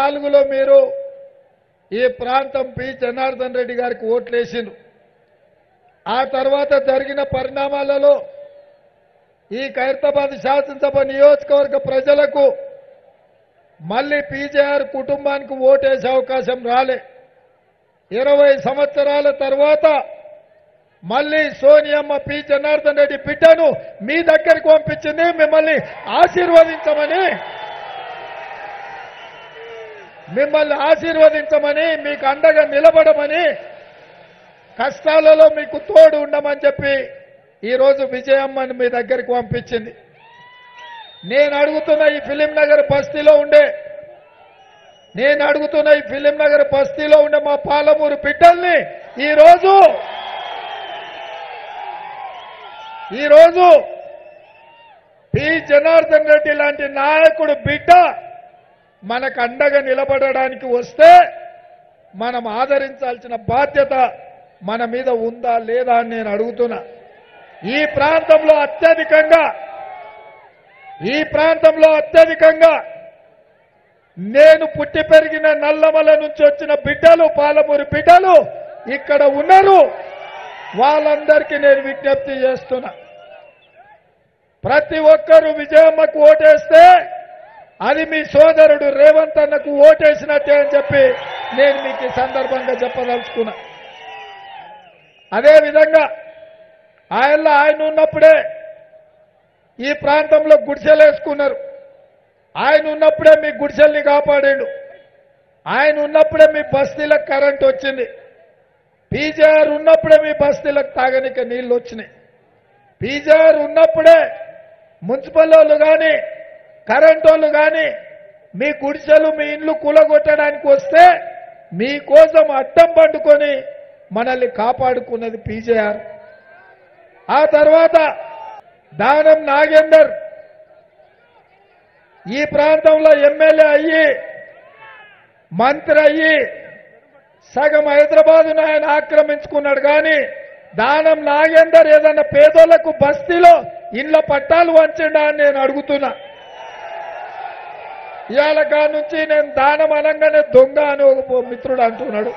నాలుగులో మీరు ఈ ప్రాంతం పి జనార్దన్ రెడ్డి గారికి ఓట్లేసిండ్రు ఆ తర్వాత జరిగిన పరిణామాలలో ఈ ఖైరతాబాద్ శాసనసభ నియోజకవర్గ ప్రజలకు మళ్ళీ పీజేఆర్ కుటుంబానికి ఓటేసే అవకాశం రాలే ఇరవై సంవత్సరాల తర్వాత మళ్ళీ సోనియమ్మ పి జనార్దన్ రెడ్డి బిడ్డను మీ దగ్గరికి పంపించింది మిమ్మల్ని ఆశీర్వదించమని మిమ్మల్ని ఆశీర్వదించమని మీకు అండగా నిలబడమని కష్టాలలో మీకు తోడు ఉండమని చెప్పి ఈరోజు విజయమ్మని మీ దగ్గరికి పంపించింది నేను అడుగుతున్న ఈ ఫిలిం నగర్ బస్తీలో ఉండే నేను అడుగుతున్న ఈ ఫిలిం నగర్ బస్తీలో ఉండే మా పాలమూరు బిడ్డల్ని ఈరోజు ఈరోజు పి జనార్దన్ రెడ్డి లాంటి నాయకుడు బిడ్డ మనకు అండగా నిలబడడానికి వస్తే మనం ఆదరించాల్సిన బాధ్యత మన మీద ఉందా లేదా అని నేను అడుగుతున్నా ఈ ప్రాంతంలో అత్యధికంగా ఈ ప్రాంతంలో అత్యధికంగా నేను పుట్టి పెరిగిన నల్లమల నుంచి వచ్చిన బిడ్డలు పాలమూరి బిడ్డలు ఇక్కడ ఉన్నారు వాళ్ళందరికీ నేను విజ్ఞప్తి చేస్తున్నా ప్రతి ఒక్కరూ విజయమ్మకు ఓటేస్తే అది మీ సోదరుడు రేవంత్ అన్నకు ఓటేసినట్టే అని చెప్పి నేను మీకు ఈ సందర్భంగా చెప్పదలుచుకున్నా అదేవిధంగా ఆయన ఆయన ఉన్నప్పుడే ఈ ప్రాంతంలో గుడిసెలు వేసుకున్నారు ఆయన ఉన్నప్పుడే మీ గుడిసెల్ని కాపాడాడు ఆయన ఉన్నప్పుడే మీ బస్తీలకు కరెంట్ వచ్చింది పీజేఆర్ ఉన్నప్పుడే మీ బస్తీలకు తాగనిక నీళ్లు వచ్చినాయి పీజేఆర్ ఉన్నప్పుడే మున్సిపల్ వాళ్ళు కానీ కరెంట్ వాళ్ళు కానీ మీ గుడిసెలు మీ ఇండ్లు కూలగొట్టడానికి వస్తే మీకోసం అడ్డం పండుకొని మనల్ని కాపాడుకున్నది పీజేఆర్ ఆ తర్వాత దానం నాగేందర్ ఈ ప్రాంతంలో ఎమ్మెల్యే అయ్యి మంత్రి అయ్యి సగం హైదరాబాదును ఆయన ఆక్రమించుకున్నాడు కానీ దానం నాగేందర్ ఏదన్నా పేదోళ్లకు బస్తీలో ఇండ్ల పట్టాలు వంచండా అని నేను అడుగుతున్నా ఇవాళ కాడ నుంచి నేను దానం అనగానే దొంగ అని ఒక మిత్రుడు అంటున్నాడు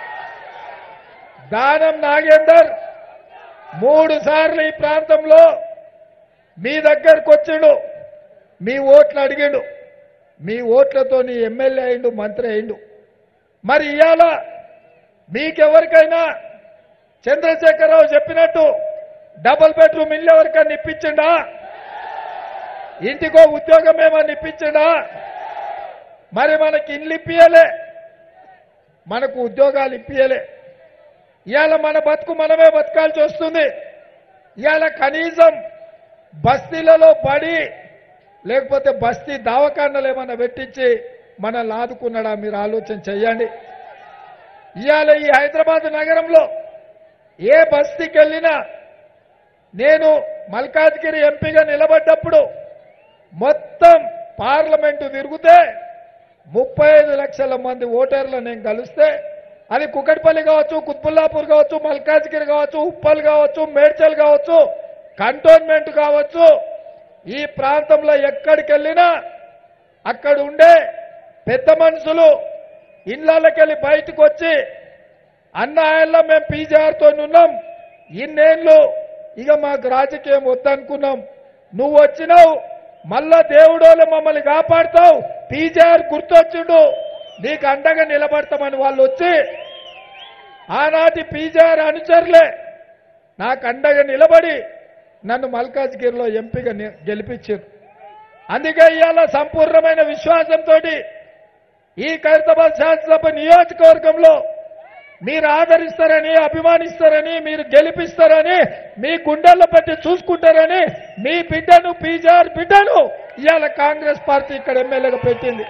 దానం నాగేందర్ మూడు సార్లు ఈ ప్రాంతంలో మీ దగ్గరకు వచ్చిండు మీ ఓట్లు అడిగిండు మీ ఓట్లతో నీ ఎమ్మెల్యే అయిండు మంత్రి అయిండు మరి ఇవాళ మీకెవరికైనా చంద్రశేఖరరావు చెప్పినట్టు డబుల్ బెడ్రూమ్ ఇల్లు ఎవరికైనా ఇప్పించిండా ఇంటికో ఉద్యోగం ఏమన్నా ఇప్పించిండా మరి మనకి ఇల్లు ఇప్పియలే మనకు ఉద్యోగాలు ఇప్పియలే ఇవాళ మన బతుకు మనమే బతకాల్సి వస్తుంది ఇవాళ కనీసం బస్తీలలో పడి లేకపోతే బస్తీ దావకాండలు ఏమన్నా పెట్టించి మనల్ని ఆదుకున్నాడా మీరు ఆలోచన చెయ్యండి ఇవాళ ఈ హైదరాబాద్ నగరంలో ఏ బస్తీకి వెళ్ళినా నేను మల్కాజ్గిరి ఎంపీగా నిలబడ్డప్పుడు మొత్తం పార్లమెంటు తిరిగితే ముప్పై ఐదు లక్షల మంది ఓటర్లు నేను కలిస్తే అది కుకట్పల్లి కావచ్చు కుత్బుల్లాపూర్ కావచ్చు మల్కాజ్గిరి కావచ్చు ఉప్పల్ కావచ్చు మేడ్చల్ కావచ్చు కంటోన్మెంట్ కావచ్చు ఈ ప్రాంతంలో ఎక్కడికి వెళ్ళినా అక్కడ ఉండే పెద్ద మనుషులు ఇళ్లకెళ్ళి బయటకు వచ్చి అన్న ఆయనలో మేము పీజీఆర్తో ఉన్నాం ఇన్నేళ్ళు ఇక మాకు రాజకీయం వద్దనుకున్నాం నువ్వు వచ్చినావు మళ్ళా దేవుడోళ్ళు మమ్మల్ని కాపాడుతావు పీజీఆర్ గుర్తొచ్చిండు నీకు అండగా నిలబడతామని వాళ్ళు వచ్చి ఆనాటి పీజీఆర్ అనుచరులే నాకు అండగా నిలబడి నన్ను మల్కాజ్గిరిలో ఎంపీగా ని- గెలిపించారు అందుకే ఇవాళ సంపూర్ణమైన విశ్వాసంతో ఈ ఖైరతాబాద్ శాసనసభ నియోజకవర్గంలో మీరు ఆదరిస్తారని అభిమానిస్తారని మీరు గెలిపిస్తారని మీ గుండెల్లో పెట్టి చూసుకుంటారని మీ బిడ్డను పీజార్ బిడ్డను ఇవాళ కాంగ్రెస్ పార్టీ ఇక్కడ ఎమ్మెల్యేగా పెట్టింది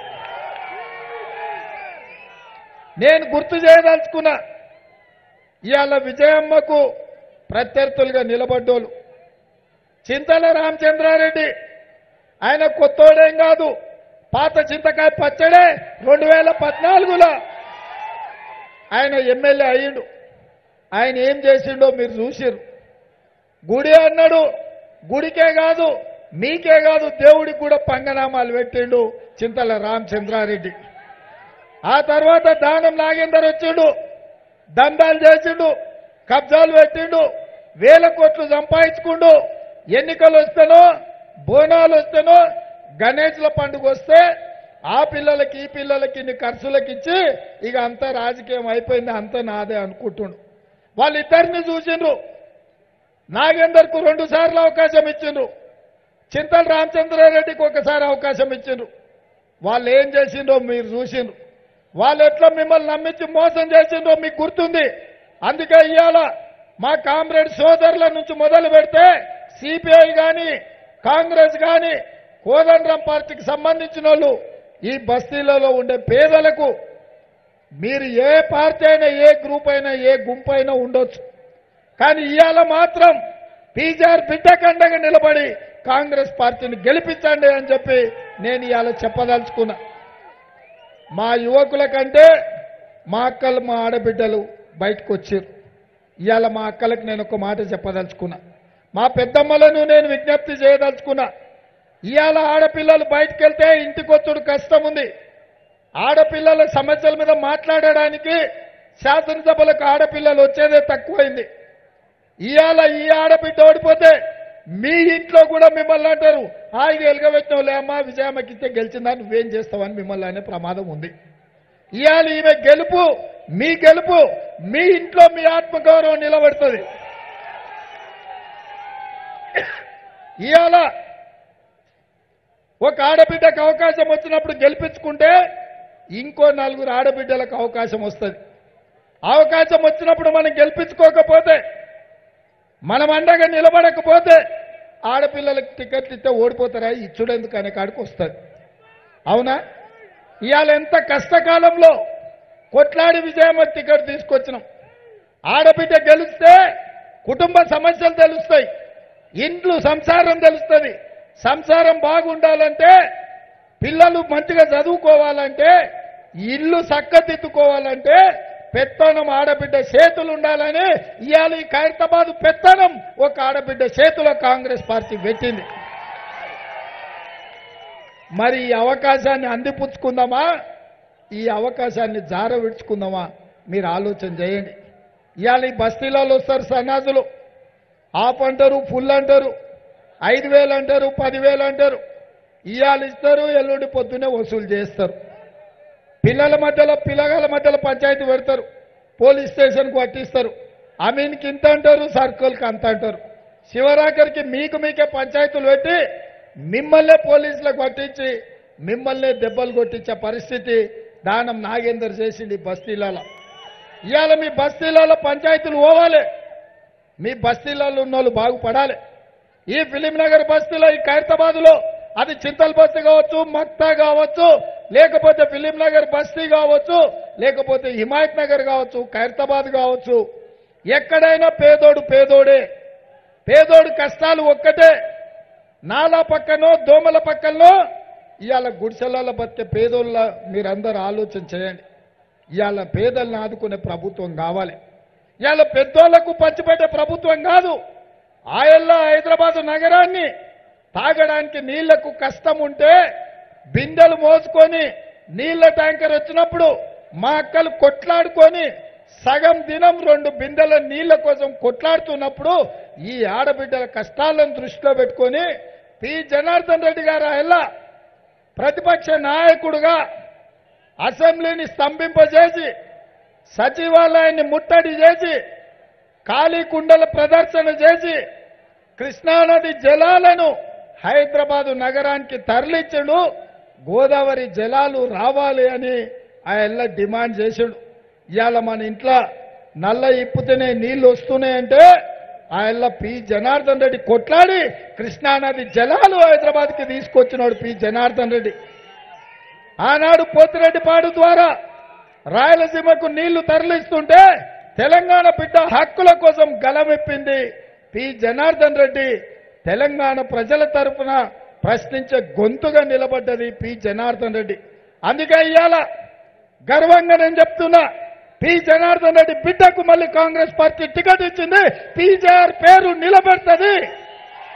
నేను గుర్తు చేయదలుచుకున్నా ఇవాళ విజయమ్మకు ప్రత్యర్థులుగా నిలబడ్డోళ్ళు చింతల రామచంద్రారెడ్డి ఆయన కొత్తోడేం కాదు పాత చింతకాయ పచ్చడే రెండు వేల పద్నాలుగులో ఆయన ఎమ్మెల్యే అయ్యిండు ఆయన ఏం చేసిండో మీరు చూసిర్రు గుడి అన్నాడు గుడికే కాదు మీకే కాదు దేవుడికి కూడా పంగనామాలు పెట్టిండు చింతల రామచంద్రారెడ్డి ఆ తర్వాత దానం నాగేందర్ వచ్చిండు దందాలు చేసిండు కబ్జాలు పెట్టిండు వేల కోట్లు సంపాదించుకుండు ఎన్నికలు వస్తేనో బోనాలు వస్తేనో గణేష్ల పండుగ వస్తే ఆ పిల్లలకి ఈ పిల్లలకి ఇన్ని ఖర్చులకి ఇచ్చి ఇక అంతా రాజకీయం అయిపోయింది అంతా నాదే అనుకుంటుండు వాళ్ళిద్దరిని చూసిండ్రు నాగేందర్కు రెండు సార్లు అవకాశం ఇచ్చిండ్రు చింతల రామచంద్రారెడ్డికి ఒకసారి అవకాశం ఇచ్చిండ్రు వాళ్ళు ఏం చేసిండ్రో మీరు చూసిండ్రు వాళ్ళు ఎట్లా మిమ్మల్ని నమ్మించి మోసం చేసిండ్రో మీకు గుర్తుంది అందుకే ఇవాళ మా కామ్రేడ్ సోదరుల నుంచి మొదలు పెడితే సిపిఐ కానీ కాంగ్రెస్ కానీ కోదండరాం పార్టీకి సంబంధించిన వాళ్ళు ఈ బస్తీలలో ఉండే పేదలకు మీరు ఏ పార్టీ అయినా ఏ గ్రూప్ అయినా ఏ గుంపు అయినా ఉండొచ్చు కానీ ఇవాళ మాత్రం పీజీఆర్ బిడ్డకండగా నిలబడి కాంగ్రెస్ పార్టీని గెలిపించండి అని చెప్పి నేను ఇవాళ చెప్పదలుచుకున్నా మా యువకుల కంటే మా అక్కలు మా ఆడబిడ్డలు బయటకు వచ్చారు ఇవాళ మా అక్కలకు నేను ఒక మాట చెప్పదలుచుకున్నా మా పెద్దమ్మలను నేను విజ్ఞప్తి చేయదలుచుకున్నా ఇవాళ ఆడపిల్లలు బయటకు వెళ్తే ఇంటికి వచ్చుడు కష్టం ఉంది ఆడపిల్లల సమస్యల మీద మాట్లాడడానికి శాసనసభలకు ఆడపిల్లలు వచ్చేదే తక్కువైంది ఇవాళ ఈ ఆడబిడ్డ ఓడిపోతే మీ ఇంట్లో కూడా మిమ్మల్ని అంటారు హాయిగా ఎలుగబెట్టిన లేమ్మా విజయమ్మకి ఇస్తే గెలిచిందా నువ్వేం చేస్తావని మిమ్మల్ని అనే ప్రమాదం ఉంది ఇవాళ ఈమె గెలుపు మీ గెలుపు మీ ఇంట్లో మీ ఆత్మగౌరవం నిలబడుతుంది ఇవాళ ఒక ఆడబిడ్డకు అవకాశం వచ్చినప్పుడు గెలిపించుకుంటే ఇంకో నలుగురు ఆడబిడ్డలకు అవకాశం వస్తుంది అవకాశం వచ్చినప్పుడు మనం గెలిపించుకోకపోతే మనం అండగా నిలబడకపోతే ఆడపిల్లలకు టికెట్లు ఇస్తే ఓడిపోతారా ఇచ్చుడెందుకు అనే కాడికి వస్తుంది అవునా ఇవాళ ఎంత కష్టకాలంలో కొట్లాడి విజయమ్మ టికెట్ తీసుకొచ్చినాం ఆడబిడ్డ గెలిస్తే కుటుంబ సమస్యలు తెలుస్తాయి ఇంట్లో సంసారం తెలుస్తుంది సంసారం బాగుండాలంటే పిల్లలు మంచిగా చదువుకోవాలంటే ఇల్లు చక్కదిద్దుకోవాలంటే పెత్తనం ఆడబిడ్డ చేతులు ఉండాలని ఇవాళ ఈ ఖైరతాబాద్ పెత్తనం ఒక ఆడబిడ్డ చేతిలో కాంగ్రెస్ పార్టీ పెట్టింది మరి ఈ అవకాశాన్ని అందిపుచ్చుకుందామా ఈ అవకాశాన్ని జార విడుచుకుందామా మీరు ఆలోచన చేయండి ఇవాళ ఈ బస్తీలలో వస్తారు సన్నాసులు ఆఫ్ అంటారు ఫుల్ అంటారు ఐదు వేలు అంటారు పదివేలు అంటారు ఇవాళ ఇస్తారు ఎల్లుండి పొద్దునే వసూలు చేస్తారు పిల్లల మధ్యలో పిల్లగాల మధ్యలో పంచాయతీ పెడతారు పోలీస్ స్టేషన్కు పట్టిస్తారు అమీన్కి ఇంత అంటారు సర్కిల్కి అంత అంటారు శివరాకర్కి మీకు మీకే పంచాయతీలు పెట్టి మిమ్మల్నే పోలీసులకు పట్టించి మిమ్మల్నే దెబ్బలు కొట్టించే పరిస్థితి దానం నాగేందర్ చేసింది ఈ బస్తీలలో ఇవాళ మీ బస్తీలలో పంచాయతీలు పోవాలి మీ బస్తీలలో ఉన్న వాళ్ళు బాగుపడాలి ఈ ఫిలిం నగర్ బస్తీలో ఈ ఖైరతాబాద్లో అది చింతల్ బస్తీ కావచ్చు మక్తా కావచ్చు లేకపోతే ఫిలిం నగర్ బస్తీ కావచ్చు లేకపోతే హిమాయత్ నగర్ కావచ్చు ఖైరతాబాద్ కావచ్చు ఎక్కడైనా పేదోడు పేదోడే పేదోడు కష్టాలు ఒక్కటే నాలా పక్కనో దోమల పక్కనో ఇవాళ గుడిసెలలో బతికే పేదోళ్ళ మీరందరూ ఆలోచన చేయండి ఇవాళ పేదలను ఆదుకునే ప్రభుత్వం కావాలి ఇవాళ పెద్దోళ్లకు పంచిపెట్టే ప్రభుత్వం కాదు ఆయల్ల హైదరాబాద్ నగరాన్ని తాగడానికి నీళ్లకు కష్టం ఉంటే బిందెలు మోసుకొని నీళ్ల ట్యాంకర్ వచ్చినప్పుడు మా అక్కలు కొట్లాడుకొని సగం దినం రెండు బిందెల నీళ్ల కోసం కొట్లాడుతున్నప్పుడు ఈ ఆడబిడ్డల కష్టాలను దృష్టిలో పెట్టుకొని పి జనార్దన్ రెడ్డి గారు ఎలా ప్రతిపక్ష నాయకుడుగా అసెంబ్లీని స్తంభింపజేసి సచివాలయాన్ని ముట్టడి చేసి ఖాళీ కుండల ప్రదర్శన చేసి కృష్ణానది జలాలను హైదరాబాదు నగరానికి తరలించడు గోదావరి జలాలు రావాలి అని ఆయన డిమాండ్ చేసాడు ఇవాళ మన ఇంట్లో నల్ల ఇప్పుతేనే నీళ్లు వస్తున్నాయంటే ఆయన పి జనార్దన్ రెడ్డి కొట్లాడి కృష్ణానది జలాలు హైదరాబాద్కి తీసుకొచ్చినాడు పి జనార్దన్ రెడ్డి ఆనాడు పోతిరెడ్డిపాడు ద్వారా రాయలసీమకు నీళ్లు తరలిస్తుంటే తెలంగాణ బిడ్డ హక్కుల కోసం గలమెప్పింది పి జనార్దన్ రెడ్డి తెలంగాణ ప్రజల తరఫున ప్రశ్నించే గొంతుగా నిలబడ్డది పి జనార్దన్ రెడ్డి అందుకే ఇవాళ గర్వంగా నేను చెప్తున్నా పి జనార్దన్ రెడ్డి బిడ్డకు మళ్ళీ కాంగ్రెస్ పార్టీ టికెట్ ఇచ్చింది పీజేఆర్ పేరు నిలబెడుతుంది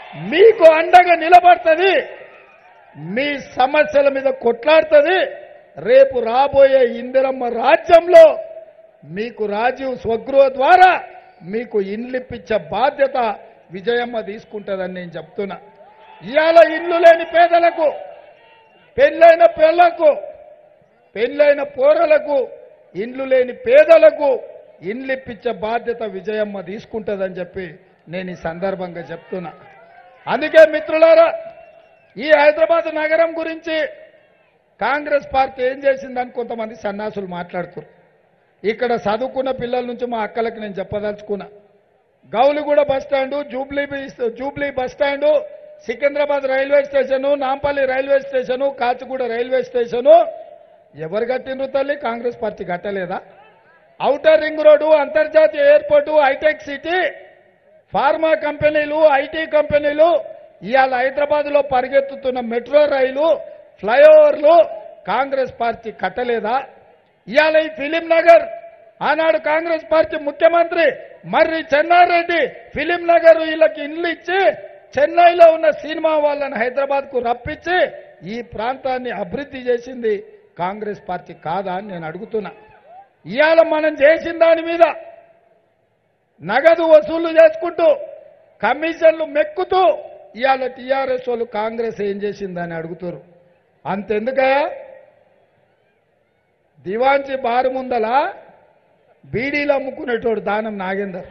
మీకు అండగా నిలబడుతుంది మీ సమస్యల మీద కొట్లాడుతుంది రేపు రాబోయే ఇందిరమ్మ రాజ్యంలో మీకు రాజీవ్ స్వగృహ ద్వారా మీకు ఇండ్లిప్పించే బాధ్యత విజయమ్మ తీసుకుంటుందని నేను చెప్తున్నా ఇవాళ ఇండ్లు లేని పేదలకు పెళ్ళైన పిల్లకు పెళ్ళైన పోరలకు ఇండ్లు లేని పేదలకు ఇండ్లు ఇప్పించే బాధ్యత విజయమ్మ తీసుకుంటుందని చెప్పి నేను ఈ సందర్భంగా చెప్తున్నా అందుకే మిత్రులారా ఈ హైదరాబాద్ నగరం గురించి కాంగ్రెస్ పార్టీ ఏం చేసిందని కొంతమంది సన్నాసులు మాట్లాడుతారు ఇక్కడ చదువుకున్న పిల్లల నుంచి మా అక్కలకు నేను చెప్పదలుచుకున్నా గౌలిగూడ బస్ స్టాండు జూబ్లీ బీ- Jubilee bus stand Secunderabad railway station Nampally railway station Kacheguda railway station ఎవరు కట్టిండ్రు తల్లి కాంగ్రెస్ పార్టీ కట్టలేదా ఔటర్ రింగ్ రోడ్డు అంతర్జాతీయ ఎయిర్పోర్టు హైటెక్ సిటీ ఫార్మా కంపెనీలు ఐటీ కంపెనీలు ఇవాళ హైదరాబాద్ లో పరిగెత్తుతున్న మెట్రో రైలు ఫ్లైఓవర్లు కాంగ్రెస్ పార్టీ కట్టలేదా ఇవాళ ఈ ఫిలిం నగర్ ఆనాడు కాంగ్రెస్ పార్టీ ముఖ్యమంత్రి మర్రి చెన్నారెడ్డి ఫిలిం నగర్ వీళ్ళకి ఇండ్లు ఇచ్చి చెన్నైలో ఉన్న సినిమా వాళ్ళని హైదరాబాద్ కు రప్పించి ఈ ప్రాంతాన్ని అభివృద్ధి చేసింది కాంగ్రెస్ పార్టీ కాదా అని నేను అడుగుతున్నా ఇవాళ మనం చేసిన దాని మీద నగదు వసూలు చేసుకుంటూ కమిషన్లు మెక్కుతూ ఇవాళ టీఆర్ఎస్ వాళ్ళు కాంగ్రెస్ ఏం చేసిందని అడుగుతారు అంతెందుకయ్యా దివాంచి బారు ముందల బీడీలు అమ్ముకునేటోడు దానం నాగేందర్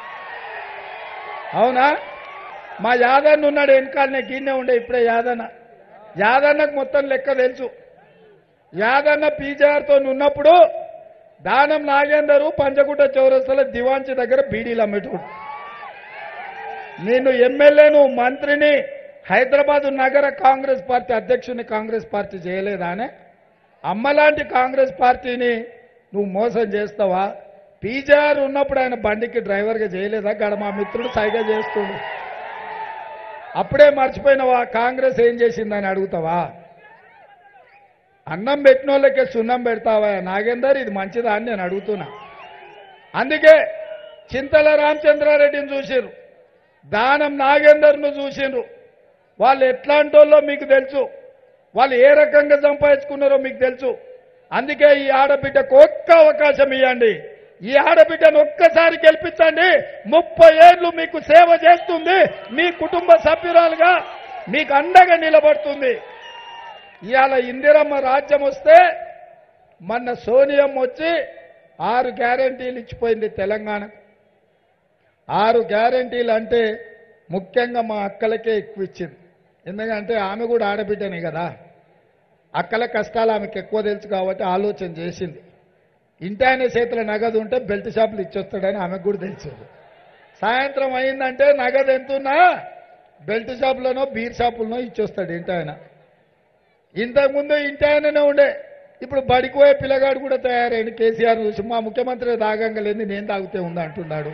అవునా మా యాదన్న ఉన్నాడు వెనకాలనే గిన్నె ఉండే ఇప్పుడే యాదన్న యాదన్నకు మొత్తం లెక్క తెలుసు యాదన్న పీజార్తో ఉన్నప్పుడు దానం నాగేందరు పంచగుట్ట చౌరస్తల దివాంచి దగ్గర బీడీలు అమ్మేటోడు నేను ఎమ్మెల్యేను మంత్రిని హైదరాబాద్ నగర కాంగ్రెస్ పార్టీ అధ్యక్షుని కాంగ్రెస్ పార్టీ చేయలేదానే అమ్మలాంటి కాంగ్రెస్ పార్టీని నువ్వు మోసం చేస్తావా పీజార్ ఉన్నప్పుడు ఆయన బండికి డ్రైవర్గా చేయలేదా గడ మా మిత్రుడు సైగా చేస్తుండు అప్పుడే మర్చిపోయినవా కాంగ్రెస్ ఏం చేసిందని అడుగుతావా అన్నం పెట్టిన వాళ్ళకే సున్నం పెడతావా నాగేందర్ ఇది మంచిదా అని నేను అడుగుతున్నా అందుకే చింతల రామచంద్రారెడ్డిని చూసిర్రు దానం నాగేందర్ను చూసిండ్రు వాళ్ళు ఎట్లాంటి వాళ్ళో మీకు తెలుసు వాళ్ళు ఏ రకంగా సంపాదించుకున్నారో మీకు తెలుసు అందుకే ఈ ఆడబిడ్డకు ఒక్క అవకాశం ఇవ్వండి ఈ ఆడబిడ్డను ఒక్కసారి గెలిపించండి ముప్పై ఏళ్ళు మీకు సేవ చేస్తుంది మీ కుటుంబ సభ్యురాలుగా మీకు అండగా నిలబడుతుంది ఇవాళ ఇందిరమ్మ రాజ్యం వస్తే మొన్న సోనియం వచ్చి ఆరు గ్యారంటీలు ఇచ్చిపోయింది తెలంగాణకు ఆరు గ్యారంటీలు అంటే ముఖ్యంగా మా అక్కలకే ఎక్కువ ఇచ్చింది ఎందుకంటే ఆమె కూడా ఆడబిడ్డనే కదా అక్కల కష్టాలు ఆమెకు ఎక్కువ తెలుసు కాబట్టి ఆలోచన చేసింది ఇంటి ఆయన చేతుల నగదు ఉంటే బెల్ట్ షాపులు ఇచ్చొస్తాడని ఆమెకు కూడా తెలుసు సాయంత్రం అయిందంటే నగదు ఎంతున్నా బెల్ట్ షాపులోనో బీర్ షాపులనో ఇచ్చొస్తాడు ఇంటి ఆయన ఇంతకుముందు ఇంటి ఆయననే ఉండే ఇప్పుడు బడికి పోయే పిల్లగాడు కూడా తయారైంది కేసీఆర్ చూసి మా ముఖ్యమంత్రి దాగంగా లేని నేను తాగితే ఉందా అంటున్నాడు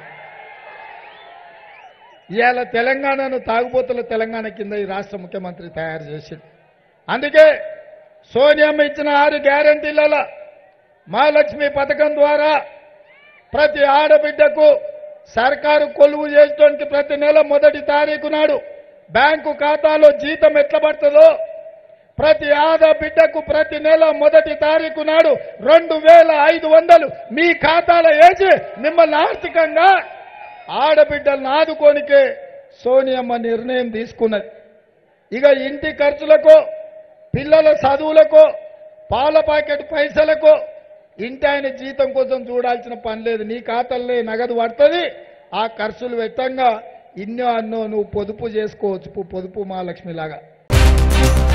ఇవాళ తెలంగాణను తాగుబోతుల తెలంగాణ కింద ఈ రాష్ట్ర ముఖ్యమంత్రి తయారు చేసింది అందుకే సోనియమ్మ ఇచ్చిన ఆరు గ్యారంటీల మహాలక్ష్మి పథకం ద్వారా ప్రతి ఆడబిడ్డకు సర్కారు కొలువు చేయడానికి ప్రతి నెల మొదటి తారీఖు నాడు బ్యాంకు ఖాతాలో జీతం ఎట్లా పడుతుందో ప్రతి ఆడబిడ్డకు ప్రతి నెల మొదటి తారీఖు నాడు రెండు వేల ఐదు వందలు మీ ఖాతాలో వేసి మిమ్మల్ని ఆర్థికంగా ఆడబిడ్డలను ఆదుకోనికే సోనియమ్మ నిర్ణయం తీసుకున్నది ఇక ఇంటి ఖర్చులకు పిల్లల చదువులకు పాల ప్యాకెట్ పైసలకు ఇంటి ఆయన జీతం కోసం చూడాల్సిన పని లేదు నీ ఖాతాల్లో నగదు పడుతుంది ఆ ఖర్చులు వెట్టంగా ఇన్నో అన్నో నువ్వు పొదుపు చేసుకోవచ్చు పొదుపు మహాలక్ష్మి లాగా